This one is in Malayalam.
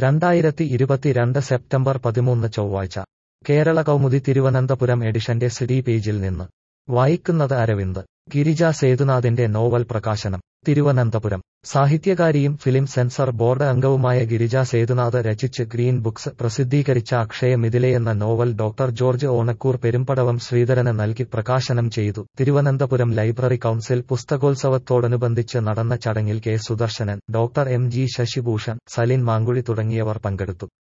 രണ്ടായിരത്തി ഇരുപത്തിരണ്ട് സെപ്റ്റംബർ പതിമൂന്ന് ചൊവ്വാഴ്ച കേരള കൗമുദി തിരുവനന്തപുരം എഡിഷന്റെ സിഡി പേജിൽ നിന്ന് വായിക്കുന്നത് അരവിന്ദ് ഗിരിജ സേതുനാഥിന്റെ നോവൽ പ്രകാശനം തിരുവനന്തപുരം സാഹിത്യകാരിയും ഫിലിം സെൻസർ ബോർഡ് അംഗവുമായ ഗിരിജ സേതുനാഥ് രചിച്ച് ഗ്രീൻ ബുക്സ് പ്രസിദ്ധീകരിച്ച അക്ഷയ മിഥിലയെന്ന novel doctor George Onakkoor Perumbadavam ശ്രീധരന് നൽകി പ്രകാശനം ചെയ്തു തിരുവനന്തപുരം ലൈബ്രറി കൌൺസിൽ പുസ്തകോത്സവത്തോടനുബന്ധിച്ച് നടന്ന ചടങ്ങിൽ K Sudarsanan doctor M G Sasibhushan Salin Mankuzhi തുടങ്ങിയവർ പങ്കെടുത്തു